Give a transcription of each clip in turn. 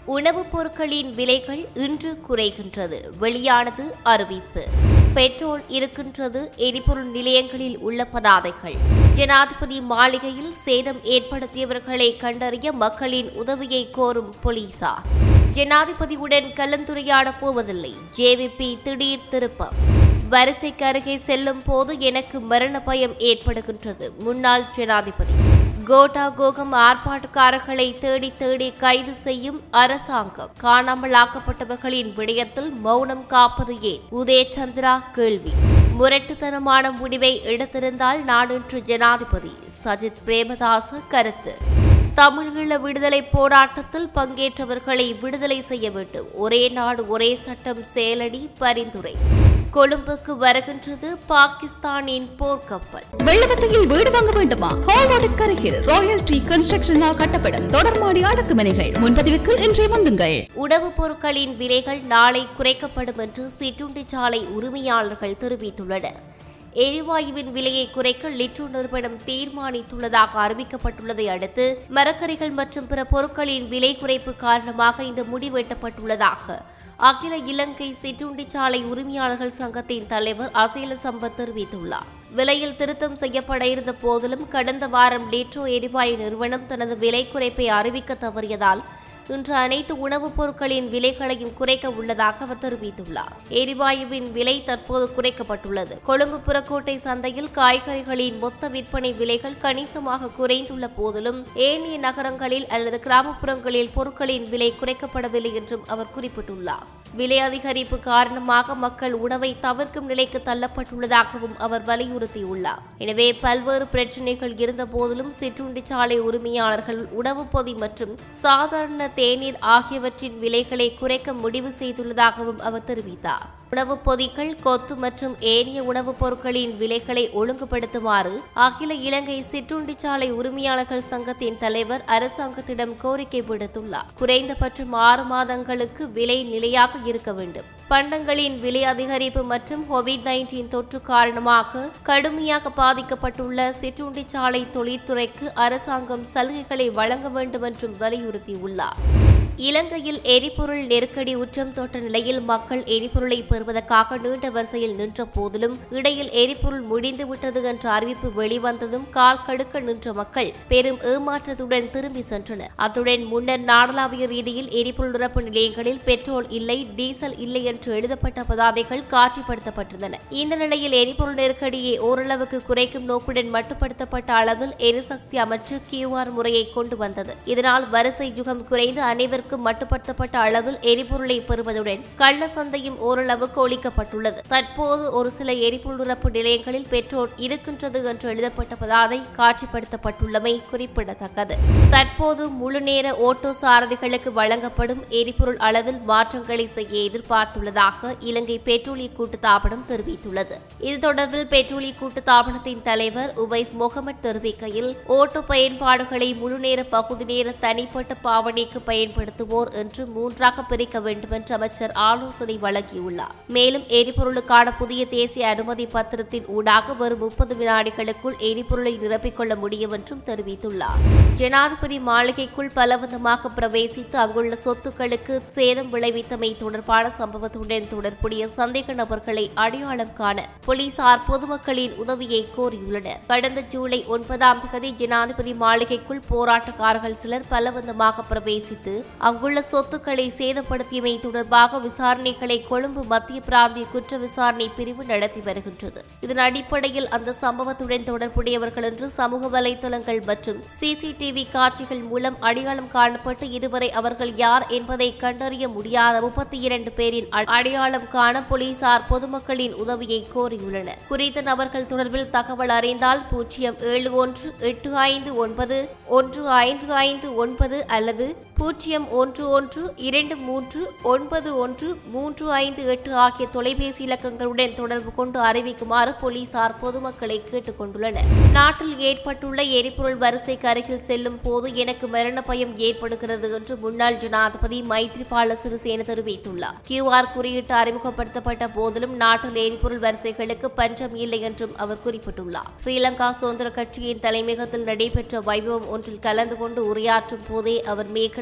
உணவுப் பொருட்களின் விலைகள் இன்று குறைகின்றது வெளியானது அறிவிப்பு பெட்ரோல் இருக்கின்றது எரிபொருள் நிலையங்களில் உள்ள பதாதைகள் ஜனாதிபதி மாளிகையில் சேதம் ஏற்படுத்தியவர்களை கண்டறிய மக்களின் உதவியை கோரும் போலீசார் ஜனாதிபதியுடன் கலந்துரையாட போவதில்லை ஜேவிபி திடீர் திருப்பம் வரிசைக்கு அருகே செல்லும் போது எனக்கு மரண பயம் ஏற்படுகின்றது முன்னாள் ஜனாதிபதி கோட்டா கோகம் ஆர்ப்பாட்டக்காரர்களை தேடி தேடி கைது செய்யும் அரசாங்கம் காணாமல் ஆக்கப்பட்டவர்களின் விடயத்தில் மௌனம் காப்பது ஏன் உதய சந்திரா கேள்வி முரட்டுத்தனமான முடிவை எடுத்திருந்தால் நாடென்று ஜனாதிபதி சஜித் பிரேமதாச கருத்து தமிழீழ விடுதலை போராட்டத்தில் பங்கேற்றவர்களை விடுதலை செய்ய வேண்டும் ஒரே நாடு ஒரே சட்டம் செயலடி பரிந்துரை கொழும்புக்கு வருகின்றது பாகிஸ்தானின் போர்க்கப்பல் வெள்ளவத்தையில் வீடு வாங்க வேண்டுமா ஹால்வார்டிற்கு அருகில் ராயல் ட்ரீ கன்ஸ்ட்ரக்ஷனால் கட்டப்படும் தொடர்மாடி அடுக்குமனைகள் முன்பதிவுக்கு இன்றே வந்துங்கள் உணவுப் பொருட்களின் விலைகள் நாளை குறைக்கப்படும் என்று சிற்றுண்டிச்சாலை உரிமையாளர்கள் தெரிவித்துள்ளனர் எரிவாயுவின் விலையை குறைக்க லிட்ரோ நிறுவனம் தீர்மானித்துள்ளதாக அறிவிக்கப்பட்டுள்ளதை அடுத்து மரக்கறிகள் மற்றும் பிற பொருட்களின் விலை குறைப்பு காரணமாக இந்த முடிவு எட்டப்பட்டுள்ளதாக அகில இலங்கை சிற்றுண்டிச்சாலை உரிமையாளர்கள் சங்கத்தின் தலைவர் அசேல சம்பத் தெரிவித்துள்ளார் விலையில் திருத்தம் செய்யப்பட இருந்த போதிலும் கடந்த வாரம் லிட்ரோ எரிவாயு நிறுவனம் தனது விலை குறைப்பை அறிவிக்க தவறியதால் இன்று அனைத்து உணவுப் பொருட்களின் விலைகளையும் குறைக்க உள்ளதாக அவர் தெரிவித்துள்ளார் எரிவாயுவின் விலை தற்போது குறைக்கப்பட்டுள்ளது கொழும்பு புறக்கோட்டை சந்தையில் காய்கறிகளின் மொத்த விற்பனை விலைகள் கணிசமாக குறைந்துள்ள போதிலும் ஏனைய நகரங்களில் அல்லது கிராமப்புறங்களில் பொருட்களின் விலை குறைக்கப்படவில்லை என்றும் அவர் குறிப்பிட்டுள்ளார் விலை அதிகரிப்பு காரணமாக மக்கள் உணவை தவிர்க்கும் நிலைக்கு தள்ளப்பட்டுள்ளதாகவும் அவர் வலியுறுத்தியுள்ளார் எனவே பல்வேறு பிரச்சினைகள் இருந்த போதிலும் சிற்றுண்டிச்சாலை உரிமையாளர்கள் உணவுப் பொதி மற்றும் சாதாரண தேநீர் ஆகியவற்றின் விலைகளை குறைக்க முடிவு செய்துள்ளதாகவும் அவர் தெரிவித்தார் உணவுப் பொதிகள் கொத்து மற்றும் ஏனைய உணவுப் பொருட்களின் விலைகளை ஒழுங்குபடுத்துமாறு அகில இலங்கை சிற்றுண்டிச்சாலை உரிமையாளர்கள் சங்கத்தின் தலைவர் அரசாங்கத்திடம் கோரிக்கை விடுத்துள்ளார் குறைந்தபட்சம் ஆறு மாதங்களுக்கு விலை நிலையாக இருக்க வேண்டும் பண்டங்களின் விலை அதிகரிப்பு மற்றும் கோவிட் நைன்டீன் தொற்று காரணமாக கடுமையாக பாதிக்கப்பட்டுள்ள சிற்றுண்டிச்சாலை தொழில்துறைக்கு அரசாங்கம் சலுகைகளை வழங்க வேண்டும் என்றும் வலியுறுத்தியுள்ளார் இலங்கையில் எரிபொருள் நெருக்கடி உச்சம் தொட்ட நிலையில் மக்கள் எரிபொருளை பெறுவதற்காக நீண்ட வரிசையில் நின்ற போதிலும் இடையில் எரிபொருள் முடிந்துவிட்டது என்ற அறிவிப்பு வெளிவந்ததும் கால் கடுக்க நின்ற மக்கள் பெரும் ஏமாற்றத்துடன் திரும்பி சென்றனர் அத்துடன் முன்னர் நாடளாவிய ரீதியில் எரிபொருள் நிரப்பு நிலையங்களில் பெட்ரோல் இல்லை டீசல் இல்லை என்று எழுதப்பட்ட பதாதைகள் காட்சிப்படுத்தப்பட்டிருந்தன இந்த நிலையில் எரிபொருள் நெருக்கடியை ஓரளவுக்கு குறைக்கும் நோக்குடன் மட்டுப்படுத்தப்பட்ட அளவில் எரிசக்தி அமைச்சு கியூஆர் முறையை கொண்டு வந்தது இதனால் வரிசை யுகம் குறைந்து அனைவருக்கும் மட்டுப்படுத்தப்பட்ட அளவில் எரிபொருளை பெறுவதுடன் கள்ள சந்தையும் ஓரளவுக்கு ஒழிக்கப்பட்டுள்ளது தற்போது ஒரு சில எரிபொருள் நிரப்பு நிலையங்களில் பெட்ரோல் இருக்கின்றது என்று எழுதப்பட்ட பதாதை காட்சிப்படுத்தப்பட்டுள்ளமை குறிப்பிடத்தக்கது தற்போது முழுநேர ஓட்டோ சாரதிகளுக்கு வழங்கப்படும் எரிபொருள் அளவில் மாற்றங்களை செய்ய எதிர்பார்த்துள்ளதாக இலங்கை பெட்ரோலிய கூட்டுத்தாபனம் தெரிவித்துள்ளது இது தொடர்பில் பெட்ரோலிய கூட்டுத்தாபனத்தின் தலைவர் உவைஸ் முகமது தெரிவிக்கையில் ஓட்டோ பயன்பாடுகளை முழுநேர பகுதி நேர தனிப்பட்ட பாவனைக்கு பயன்படுத்துவோர் என்று மூன்றாக பிரிக்க வேண்டும் என்று அமைச்சர் ஆலோசனை வழங்கியுள்ளார் மேலும் எரிபொருளுக்கான புதிய தேசிய அனுமதி பத்திரத்தின் ஊடாக வரும் முப்பது வினாடிகளுக்குள் எரிபொருளை நிரப்பிக்கொள்ள முடியும் என்றும் தெரிவித்துள்ளார் ஜனாதிபதி மாளிகைக்குள் பலவந்தமாக பிரவேசித்து அங்குள்ள சொத்துக்களுக்கு சேதம் விளைவித்தமை தொடர்பான சம்பவத்துடன் தொடர்புடைய சந்தேக நபர்களை அடையாளம் காண போலீசார் பொதுமக்களின் உதவியை கோரியுள்ளனர் கடந்த ஜூலை ஒன்பதாம் தேதி ஜனாதிபதி மாளிகைக்குள் போராட்டக்காரர்கள் சிலர் பலவந்தமாக பிரவேசித்து அங்குள்ள சொத்துக்களை சேதப்படுத்தியமை தொடர்பாக விசாரணைகளை கொழும்பு மத்திய பிராந்திய குற்ற விசாரணை பிரிவு நடத்தி வருகின்றது இதன் அடிப்படையில் அந்த சம்பவத்துடன் தொடர்புடையவர்கள் என்று சமூக வலைதளங்கள் மற்றும் சிசிடிவி காட்சிகள் மூலம் அடையாளம் காணப்பட்டு இதுவரை அவர்கள் யார் என்பதை கண்டறிய முடியாத முப்பத்தி இரண்டு பேரின் அ- அடையாளம் காண போலீசார் பொதுமக்களின் உதவியை கோரியுள்ளனர் குறித்த நபர்கள் தொடர்பில் தகவல் அறிந்தால் பூஜ்ஜியம் ஏழு ஒன்று எட்டு ஐந்து ஒன்பது ஒன்று ஐந்து ஐந்து ஒன்பது அல்லது பூஜ்ஜியம் ஒன்று ஒன்று இரண்டு மூன்று ஒன்பது ஒன்று மூன்று ஐந்து எட்டு ஆகிய தொலைபேசி இலக்கங்களுடன் தொடர்பு கொண்டு அறிவிக்குமாறு போலீசார் பொதுமக்களை கேட்டுக் கொண்டுள்ளனர் நாட்டில் ஏற்பட்டுள்ள எரிபொருள் வரிசைக்கு அருகில் செல்லும் போது எனக்கு மரண பயம் ஏற்படுகிறது என்று முன்னாள் ஜனாதிபதி மைத்ரிபால சிறிசேன தெரிவித்துள்ளார் கியூஆர் குறியீட்டு அறிமுகப்படுத்தப்பட்ட போதிலும் நாட்டில் எரிபொருள் வரிசைகளுக்கு பஞ்சம் இல்லை என்றும் அவர் குறிப்பிட்டுள்ளார் ஸ்ரீலங்கா சுதந்திர கட்சியின் தலைமையகத்தில் நடைபெற்ற வைபவம் ஒன்றில் கலந்து கொண்டு உரையாற்றும் போதே அவர் மேற்கு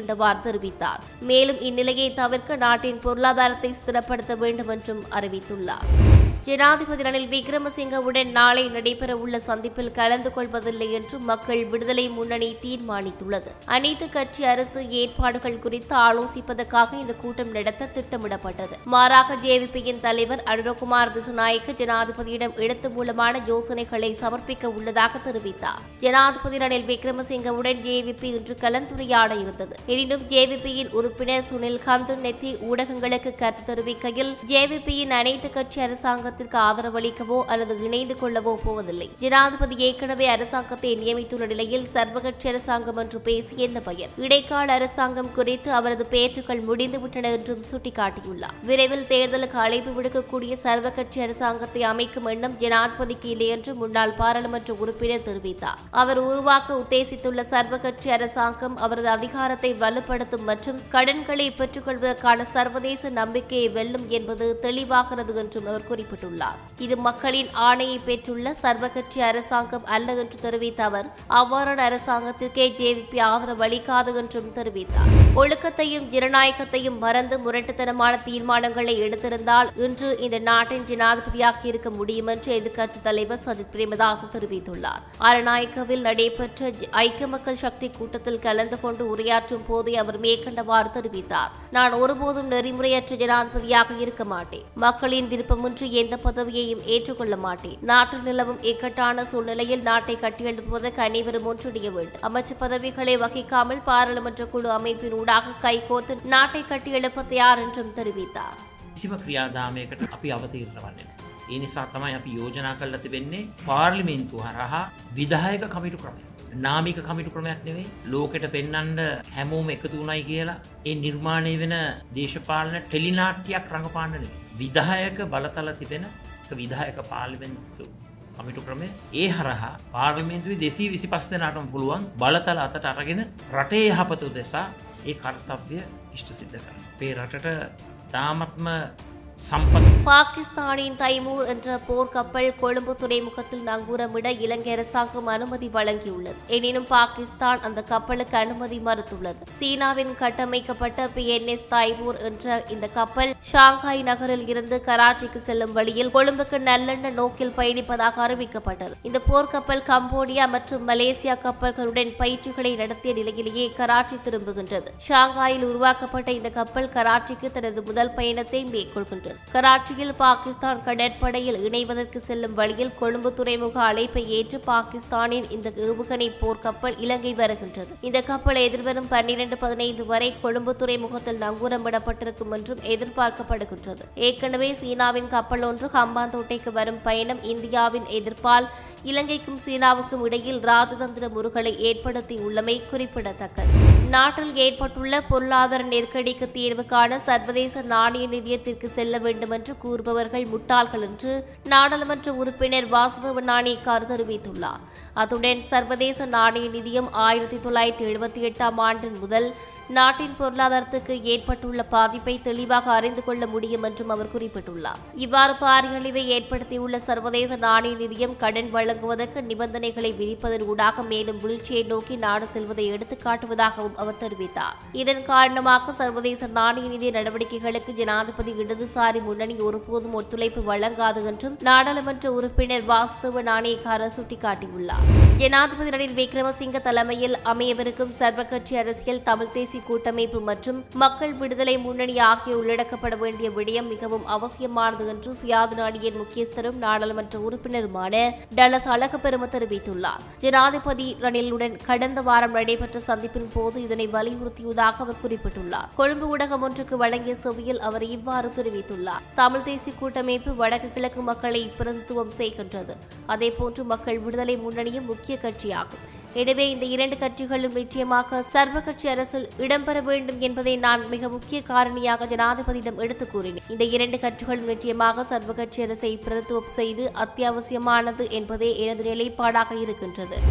மேற்கண்டவாறு தெரிவித்தார் மேலும் இந்நிலையை தவிர்க்க நாட்டின் பொருளாதாரத்தை ஸ்திரப்படுத்த வேண்டும் என்றும் அறிவித்துள்ளார் ஜனாதிபதி ரணில் விக்ரமசிங்கவுடன் நாளை நடைபெறவுள்ள சந்திப்பில் கலந்து கொள்வதில்லை என்று மக்கள் விடுதலை முன்னணி தீர்மானித்துள்ளது அனைத்து கட்சி அரசு ஏற்பாடுகள் குறித்து ஆலோசிப்பதற்காக இந்த கூட்டம் நடத்த திட்டமிடப்பட்டது மாறாக ஜேவிபியின் தலைவர் அனுரகுமார் திசுநாயக்க ஜனாதிபதியிடம் எழுத்து மூலமான யோசனைகளை சமர்ப்பிக்க உள்ளதாக தெரிவித்தார் ஜனாதிபதி ரணில் விக்ரமசிங்கவுடன் ஜேவிபி இன்று கலந்துரையாட இருந்தது எனினும் ஜேவிபியின் உறுப்பினர் சுனில் கந்துன் நெத்தி ஊடகங்களுக்கு கருத்து தெரிவிக்கையில் ஜேவிபியின் அனைத்து கட்சி அரசாங்கத்திற்கு ஆதரவளிக்கவோ அல்லது இணைந்து கொள்ளவோ போவதில்லை ஜனாதிபதி ஏற்கனவே அரசாங்கத்தை நியமித்துள்ள நிலையில் சர்வகட்சி அரசாங்கம் என்று பேசி என்ன பயன் இடைக்கால அரசாங்கம் குறித்து அவரது பேச்சுக்கள் முடிந்துவிட்டன என்றும் சுட்டிக்காட்டியுள்ளார் விரைவில் தேர்தலுக்கு அழைப்பு விடுக்கக்கூடிய சர்வகட்சி அரசாங்கத்தை அமைக்கும் எண்ணம் ஜனாதிபதிக்கு இல்லை என்று முன்னாள் பாராளுமன்ற உறுப்பினர் தெரிவித்தார் அவர் உருவாக்க உத்தேசித்துள்ள சர்வகட்சி அரசாங்கம் அவரது அதிகாரத்தை வலுப்படுத்தும் மற்றும் கடன்களை பெற்றுக்கொள்வதற்கான சர்வதேச நம்பிக்கையை வெல்லும் என்பது தெளிவாகிறது என்றும் அவர் குறிப்பிட்டுள்ளார் இது மக்களின் ஆணையை பெற்றுள்ள சர்வகட்சி அரசாங்கம் அல்ல என்று தெரிவித்த அவர் அவ்வாறான அரசாங்கத்திற்கே ஜேவிபி ஆதரவு அளிக்காது என்றும் தெரிவித்தார் ஒழுக்கத்தையும் ஜனநாயகத்தையும் மறந்து முரட்டுத்தனமான தீர்மானங்களை எடுத்திருந்தால் இன்று இந்த நாட்டின் ஜனாதிபதியாக இருக்க முடியும் என்று எதிர்க்கட்சித் தலைவர் சஜித் பிரேமதாஸ் தெரிவித்துள்ளார் அரநாயக்கவில் நடைபெற்ற ஐக்கிய மக்கள் சக்தி கூட்டத்தில் கலந்து கொண்டு உரையாற்றும் போதே அவர் மேற்கண்டவாறு தெரிவித்தார் நான் ஒருபோதும் நெறிமுறையற்ற ஜனாதிபதியாக இருக்க மாட்டேன் மக்களின் விருப்பமின்றி எந்த பதவியையும் ஏற்றுக்கொள்ள மாட்டேன் நாட்டில் நிலவும் இக்கட்டான சூழ்நிலையில் நாட்டை கட்டியெழுப்புவதற்கு அனைவரும் ஒன்றிணைய வேண்டும் அமைச்சு பதவிகளை வகிக்காமல் பாராளுமன்ற குழு அமைப்பின் ஊடாக கைகோர்த்து நாட்டை கட்டியெழுப்ப தயார் என்றும் தெரிவித்தார் කිසිම ක්‍රියාදාමයකට අපි අවතීරණ වන්නේ. ඒ නිසා තමයි අපි යෝජනා කල්ල තිබෙන්නේ පාර්ලිමෙන්තු හරහා විදායක කමිටු ක්‍රමය. නාමික කමිටු ක්‍රමයක් නෙවෙයි ලෝකෙට පෙන්නන්ඩ හැමෝම එකතු වුණයි කියලා ඒ නිර්මාණය වෙන දේශපාලන ටෙලිනාට්‍යයක් රඟපාන්නන. විදායක බලතල තිබෙන විදායක පාර්ලිමෙන්තු කමිටු ක්‍රමය ඒ හරහා පාර්ලිමේන්තුවේ දෙසී විසි පස්සනටම පුළුවන් බලතල අතට අරගෙන රටේ යහපතු දෙසා ඒ කර්තව්‍ය ඉෂ්ට සිද්ධ කර. පේ රටට තාමත්ම සම්පත් பாகிஸ்தானின் தைமூர் என்ற போர்க்கப்பல் கொழும்பு துறைமுகத்தில் நங்கூரமிட இலங்கை அரசாங்கம் அனுமதி வழங்கியுள்ளது எனினும் பாகிஸ்தான் அந்த கப்பலுக்கு அனுமதி மறுத்துள்ளது சீனாவின் கட்டமைக்கப்பட்ட பிஎன்எஸ் தைமூர் என்ற இந்த கப்பல் ஷாங்காய் நகரில் இருந்து கராச்சிக்கு செல்லும் வழியில் கொழும்புக்கு நல்லெண்ண நோக்கில் பயணிப்பதாக அறிவிக்கப்பட்டது இந்த போர்க்கப்பல் கம்போடியா மற்றும் மலேசியா கப்பல்களுடன் பயிற்சிகளை நடத்திய நிலையிலேயே கராச்சி திரும்புகின்றது ஷாங்காயில் உருவாக்கப்பட்ட இந்த கப்பல் கராச்சிக்கு தனது முதல் பயணத்தை மேற்கொள்கின்றது கராச்சியில் பாகிஸ்தான் கடற்படையில் இணைவதற்கு செல்லும் வழியில் கொழும்பு துறைமுக அழைப்பை ஏற்று பாகிஸ்தானின் இந்த ஏவுகணை போர்க்கப்பல் இலங்கை வருகின்றது இந்த கப்பல் எதிர்வரும் பன்னிரண்டு பதினைந்து வரை கொழும்பு துறைமுகத்தில் நங்கூரமிடப்பட்டிருக்கும் என்றும் எதிர்பார்க்கப்படுகின்றது ஏற்கனவே சீனாவின் கப்பல் ஒன்று ஹம்பாந்தோட்டைக்கு வரும் பயணம் இந்தியாவின் எதிர்ப்பால் இலங்கைக்கும் சீனாவுக்கும் இடையில் ராஜதந்திர முருகலை ஏற்படுத்தி உள்ளமை குறிப்பிடத்தக்கது நாட்டில் ஏற்பட்டுள்ள பொருளாதார நெருக்கடிக்கு தீர்வு காண சர்வதேச நாணய நிதியத்திற்கு செல்ல வேண்டும் என்று கூறுபவர்கள் முட்டாள்கள் என்று நாடாளுமன்ற உறுப்பினர் வாசுதேவ நாணயக்கார் தெரிவித்துள்ளார் அத்துடன் சர்வதேச நாணய நிதியம் ஆயிரத்தி தொள்ளாயிரத்தி எழுபத்தி எட்டாம் ஆண்டின் முதல் நாட்டின் பொருளாதாரத்துக்கு ஏற்பட்டுள்ள பாதிப்பை தெளிவாக அறிந்து கொள்ள முடியும் என்றும் அவர் குறிப்பிட்டுள்ளார் இவ்வாறு பாரியழிவை ஏற்படுத்தியுள்ள சர்வதேச நாணய நிதியம் கடன் வழங்குவதற்கு நிபந்தனைகளை விதிப்பதன் ஊடாக மேலும் வீழ்ச்சியை நோக்கி நாடு செல்வதை எடுத்துக் காட்டுவதாகவும் அவர் தெரிவித்தார் இதன் காரணமாக சர்வதேச நாணய நிதிய நடவடிக்கைகளுக்கு ஜனாதிபதி இடதுசாரி முன்னணி ஒருபோதும் ஒத்துழைப்பு வழங்காது என்றும் நாடாளுமன்ற உறுப்பினர் வாஸ்தவ நாணயக்காரர் சுட்டிக்காட்டியுள்ளார் ஜனாதிபதி ரணில் விக்ரமசிங்க தலைமையில் அமையவிருக்கும் சர்வகட்சி அரசியல் தமிழ் தேசிய கூட்டமைப்பு மற்றும் மக்கள் விடுதலை முன்னணி ஆகிய உள்ளடக்கப்பட வேண்டிய விடயம் மிகவும் அவசியமானது என்று சுயாது நாடியின் முக்கியஸ்தரும் நாடாளுமன்ற உறுப்பினருமான டலஸ் அழகப்பெரும தெரிவித்துள்ளார் ஜனாதிபதி ரணிலுடன் கடந்த வாரம் நடைபெற்ற சந்திப்பின் போது இதனை வலியுறுத்தியதாக அவர் குறிப்பிட்டுள்ளார் கொழும்பு ஊடகம் ஒன்றுக்கு வழங்கிய செவியில் அவர் இவ்வாறு தெரிவித்துள்ளார் தமிழ் தேசிய கூட்டமைப்பு வடக்கு கிழக்கு மக்களை பிரதித்துவம் செய்கின்றது அதேபோன்று மக்கள் விடுதலை முன்னணியும் முக்கிய கட்சியாகும் எனவே இந்த இரண்டு கட்சிகளும் நிச்சயமாக சர்வ கட்சி அரசில் இடம்பெற வேண்டும் என்பதை நான் மிக முக்கிய காரணியாக ஜனாதிபதியிடம் எடுத்துக் கூறினேன் இந்த இரண்டு கட்சிகளும் நிச்சயமாக சர்வ கட்சி அரசை பிரதித்துவம் செய்து அத்தியாவசியமானது என்பதே எனது நிலைப்பாடாக இருக்கின்றது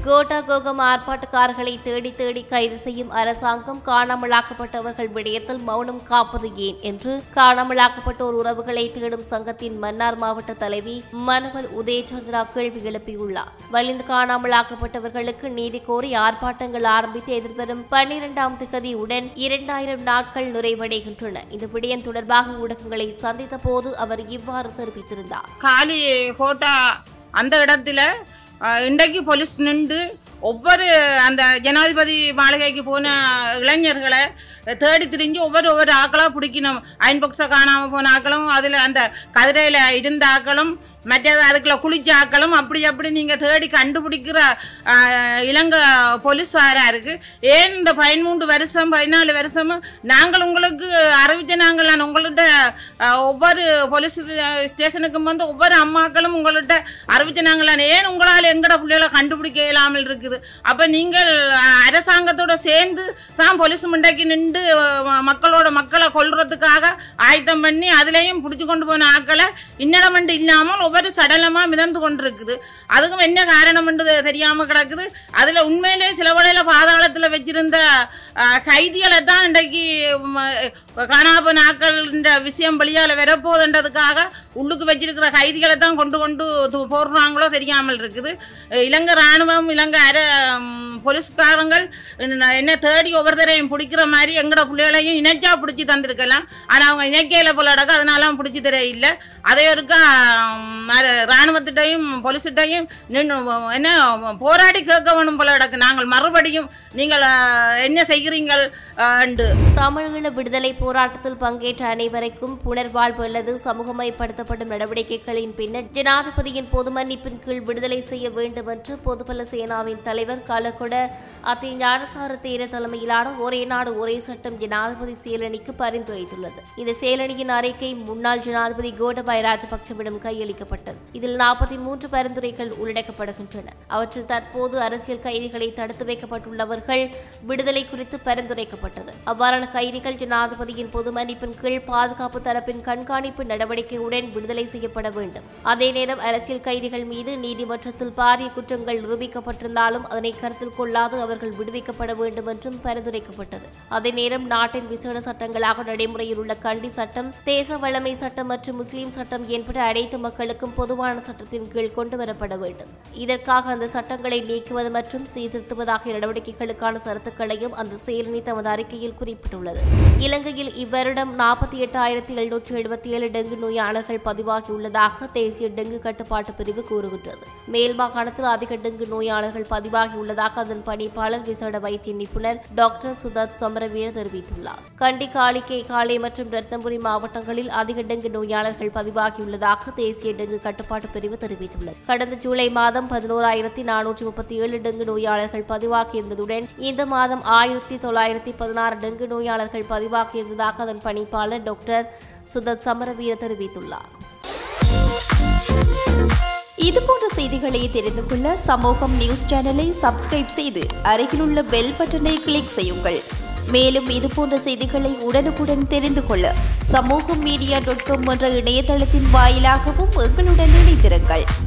கோட்டா கோகம் ஆர்ப்பாட்டக்காரர்களை தேடி தேடி கைது செய்யும் அரசாங்கம் காணாமலாக்கப்பட்டவர்கள் விடயத்தில் மௌனம் காப்பது ஏன் என்று காணாமலாக்கப்பட்டோர் உறவுகளை தேடும் சங்கத்தின் மன்னார் மாவட்ட தலைவி மனுவல் உதயச்சந்திரா கேள்வி எழுப்பியுள்ளார் வலிந்து காணாமலாக்கப்பட்டவர்களுக்கு நீதி கோரி ஆர்ப்பாட்டங்கள் ஆரம்பித்து எதிர்வரும் பன்னிரெண்டாம் திகதியுடன் இரண்டாயிரம் நாட்கள் நிறைவடைகின்றன இந்த விடயம் தொடர்பாக ஊடகங்களை சந்தித்த போது அவர் இவ்வாறு தெரிவித்திருந்தார் காலி கோட்டா அந்த இடத்துல அஹ், இன்றைக்கு போலீஸ் நின்று ஒவ்வொரு அந்த ஜனாதிபதி மாளிகைக்கு போன இளைஞர்களை தேடி திரிஞ்சு ஒவ்வொரு ஒவ்வொரு ஆக்களாக பிடிக்கணும் அயன் பாக்ஸை காணாமல் போன ஆக்களும் அதில் அந்த கதிரையில் இருந்த ஆக்களும் மற்றது அதுக்குள்ள குளிச்ச ஆக்களும் அப்படி அப்படி நீங்கள் தேடி கண்டுபிடிக்கிற அஹ், இலங்கை போலீஸாராக இருக்குது ஏன் இந்த பதிமூன்று வருஷம் பதினாலு வருஷமும் நாங்கள் உங்களுக்கு அறிவிச்ச நாங்கள் நான் உங்கள்கிட்ட அஹ், ஒவ்வொரு போலீஸ் ஸ்டேஷனுக்கும் வந்து ஒவ்வொரு அம்மாக்களும் உங்கள்கிட்ட அறிவிச்ச நாங்கள் ஏன் உங்களால் எங்கட பிள்ளைகளை கண்டுபிடிக்க இயலாமல் இருக்குது அப்போ நீங்கள் அஹ், அரசாங்கத்தோட சேர்ந்து தான் போலீஸ் முண்டைக்கு நின்று அஹ், மக்களோட மக்களை கொல்றதுக்காக ஆயத்தம் பண்ணி அதுலேயும் பிடிச்சி கொண்டு போன ஆக்களை இன்னடமண்டு இல்லாமல் ஒவ்வொரு சடலமாக மிதந்து கொண்டிருக்குது அதுக்கும் என்ன காரணம்ன்றது தெரியாமல் கிடக்குது அதில் உண்மையிலே சில வேளையில் பாதாளத்தில் வச்சிருந்த அஹ், கைதிகளை தான் இன்றைக்கு காணாப நாட்கள்ன்ற விஷயம் வெளியால் வரப்போகுதுன்றதுக்காக உள்ளுக்கு வச்சிருக்கிற கைதிகளை தான் கொண்டு கொண்டு து- போடுறாங்களோ தெரியாமல் இருக்குது அஹ், இலங்கை இராணுவம் இலங்கை அர ம், போலீஸ்காரங்கள் என்ன- என்ன தேடி ஒவ்வொருத்தரையும் பிடிக்கிற மாதிரி எங்களோட பிள்ளைகளையும் இணைச்சா பிடிச்சி தந்திருக்கலாம் ஆனால் அவங்க இணைக்கையில போல அடக்க அதனால பிடிச்சி தர இல்லை அதே இருக்கா ம், அர- இராணுவத்திட்டையும் போலீஸ்கிட்டையும் நின்று என்ன போராடி கேட்க வேணும் போல அடக்கு நாங்கள் மறுபடியும் நீங்கள் அஹ், என்ன செய்கிறீங்கள் அண்டு தமிழீழ விடுதலை போராட்டத்தில் பங்கேற்ற அனைவருக்கும் புனர்வாழ்வு அல்லது சமூகமயப்படுத்தப்படும் நடவடிக்கைகளின் பின்னர் ஜனாதிபதியின் பொது மன்னிப்பின் கீழ் விடுதலை செய்ய வேண்டும் என்று பொதுபல சேனாவின் தலைவர் கலகொட அத்தி ஞானசார தேர தலைமையிலான ஒரே நாடு ஒரே சட்டம் ஜனாதிபதி செயலணிக்கு பரிந்துரைத்துள்ளது இந்த செயலணியின் அறிக்கை முன்னாள் ஜனாதிபதி கோடபாய ராஜபக்சவிடம் கையளிக்கப்பட்டது இதில் நாற்பத்தி மூன்று பரிந்துரைகள் உள்ளடக்கப்படுகின்றன அவற்றில் தற்போது அரசியல் கைதிகளை தடுத்து வைக்கப்பட்டுள்ளவர்கள் விடுதலை குறித்து பரிந்துரைக்கப்பட்டது அவ்வாறான கைதிகள் ஜனாதிபதியின் பொது மன்னிப்பின் கீழ் பாதுகாப்பு தரப்பின் கண்காணிப்பு நடவடிக்கையுடன் விடுதலை செய்யப்பட வேண்டும் அதே நேரம் அரசியல் கைதிகள் மீது நீதிமன்றத்தில் பாரிய குற்றங்கள் நிரூபிக்கப்பட்டிருந்தாலும் அதனை கருத்தில் கொள்ளாது அவர்கள் விடுவிக்கப்பட வேண்டும் என்றும் பரிந்துரைக்கப்பட்டது அதே நேரம் நாட்டின் விசேட சட்டங்களாக நடைமுறையில் உள்ள கண்டி சட்டம் தேச வளமை சட்டம் மற்றும் முஸ்லிம் சட்டம் என்பன அனைத்து மக்களுக்கும் பொதுவான சட்டத்தின் கீழ் கொண்டு வரப்பட வேண்டும் இதற்காக அந்த சட்டங்களை நீக்குவது மற்றும் சீர்திருத்துவது ஆகிய நடவடிக்கைகளுக்கான சரத்துக்களையும் அந்த செயலணி தமது அறிக்கையில் குறிப்பிட்டுள்ளது இலங்கையில் இவ்வருடம் நாற்பத்தி எட்டாயிரத்தி எழுநூற்றி எழுபத்தி ஏழு டெங்கு நோயாளர்கள் பதிவாகியுள்ளதாக தேசிய டெங்கு கட்டுப்பாட்டு பிரிவு கூறுகின்றது மேல் மாகாணத்தில் அதிக டெங்கு நோயாளர்கள் பதிவாகியுள்ளதாக அதன் பணிப்பாளர் விசேட வைத்திய நிபுணர் டாக்டர் சுதத் சமரவீர தெரிவித்துள்ளார் கண்டி காலிக்கை காலை மற்றும் ரத்னபுரி மாவட்டங்களில் அதிக டெங்கு நோயாளர்கள் பதிவாகியுள்ளதாக தேசிய டெங்கு கட்டுப்பாட்டு பிரிவு தெரிவித்துள்ளது கடந்த ஜூலை மாதம் பதினோராயிரத்தி நானூற்றி முப்பத்தி ஏழு டெங்கு நோயாளர்கள் பதிவாகியிருந்ததுடன் இந்த மாதம் ஆயிரத்தி தொள்ளாயிரத்தி பதினாறு டெங்கு நோயாளர்கள் பதிவாகியிருந்ததாக அதன் பணிப்பாளர் டாக்டர் சுதத் சமரவீர தெரிவித்துள்ளார் இது போன்ற செய்திகளை தெரிந்து கொள்ள சமூகம் நியூஸ் சேனலை சப்ஸ்கிரைப் செய்து அருகிலுள்ள பெல் பட்டனை கிளிக் செய்யுங்கள் மேலும் இது போன்ற செய்திகளை உடனுக்குடன் தெரிந்து கொள்ள சமூகம் மீடியா டாட் காம் என்ற இணையதளத்தின் வாயிலாகவும் எங்களுடன் இணைந்திருங்கள்